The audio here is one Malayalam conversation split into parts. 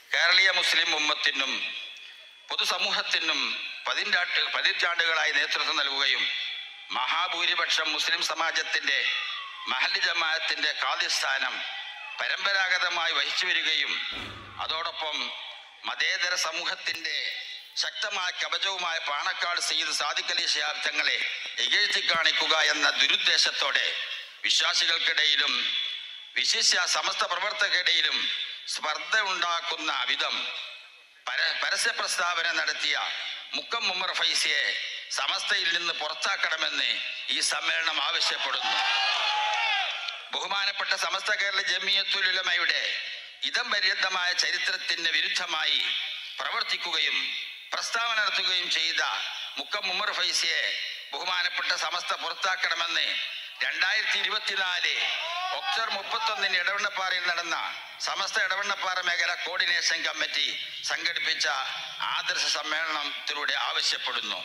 കേരളീയ മുസ്ലിം ഉമ്മത്തിനും പൊതുസമൂഹത്തിനും പതിറ്റാണ്ട് പതിറ്റാണ്ടുകളായി നേതൃത്വം നൽകുകയും മഹാഭൂരിപക്ഷം മുസ്ലിം സമാജത്തിന്റെ മഹല്ലി ജമാഅത്തിന്റെ കാതിസ്ഥാനം പരമ്പരാഗതമായി വഹിച്ചു വരികയും അതോടൊപ്പം മതേതര സമൂഹത്തിന്റെ ശക്തമായ കവചവുമായ പാണക്കാട് സയ്യിദ് സാദിഖലി ശിഹാബ് തങ്ങളെ ഇകഴ്ത്തി കാണിക്കുക എന്ന ദുരുദ്ദേശത്തോടെ വിശ്വാസികൾക്കിടയിലും വിശിഷ്യ സമസ്ത പ്രവർത്തകരുടെയിലും സ്പർദ്ധ ഉണ്ടാക്കുന്ന വിധം പര പരസ്യ പ്രസ്താവന നടത്തിയ മുക്കം മുമ്മർ ഫൈസിയെ സമസ്തയിൽ നിന്ന് പുറത്താക്കണമെന്ന് ഈ സമ്മേളനം ആവശ്യപ്പെടുന്നു ബഹുമാനപ്പെട്ട സമസ്ത കേരള ജമിയത്തുൽ ഉലമയുടെ ഇതം പര്യന്തമായ ചരിത്രത്തിന് വിരുദ്ധമായി പ്രവർത്തിക്കുകയും പ്രസ്താവന നടത്തുകയും ചെയ്ത മുക്കം ഉമ്മർ ഫൈസിയെ ബഹുമാനപ്പെട്ട സമസ്ത പുറത്താക്കണമെന്ന് രണ്ടായിരത്തി ഇരുപത്തിനാല് ഒക്ടോബർ മുപ്പത്തൊന്നിന് ഇടവണ്ണപ്പാറയിൽ നടന്ന സമസ്ത ഇടവണ്ണപ്പാറ മേഖല കോർഡിനേഷൻ കമ്മിറ്റി സംഘടിപ്പിച്ച ആദർശ സമ്മേളനത്തിലൂടെ ആവശ്യപ്പെടുന്നു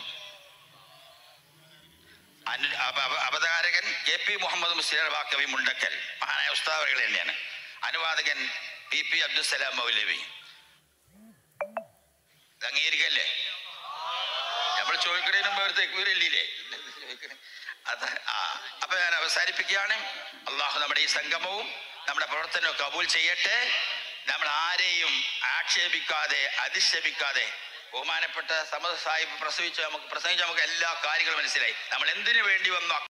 അനു അപ- അപ- അവതാരകൻ കെ പി മുഹമ്മദ് മുസ്ലിം വാക്കവി മുണ്ടക്കൽ മഹാനായ ഉസ്താദുകൾ തന്നെയാണ് അനുവാദകൻ പി പി അബ്ദുസലാം മൗലവി ഇത് അംഗീകരിക്കല്ലേ നമ്മൾ ചോദിക്കണതിന് മുമ്പ് ഒരു തെക്കുവരില്ലേ അത് ആ അപ്പൊ ഞാൻ അവസാനിപ്പിക്കുകയാണ് അള്ളാഹു നമ്മുടെ ഈ സംഗമവും നമ്മുടെ പ്രവർത്തനവും കബൂൽ ചെയ്യട്ടെ നമ്മൾ ആരെയും ആക്ഷേപിക്കാതെ അധിക്ഷേപിക്കാതെ ബഹുമാനപ്പെട്ട സമദ സാഹിബ് പ്രസവിച്ച് നമുക്ക് പ്രസംഗിച്ച് നമുക്ക് എല്ലാ കാര്യങ്ങളും മനസ്സിലായി നമ്മൾ എന്തിനു വേണ്ടി വന്നു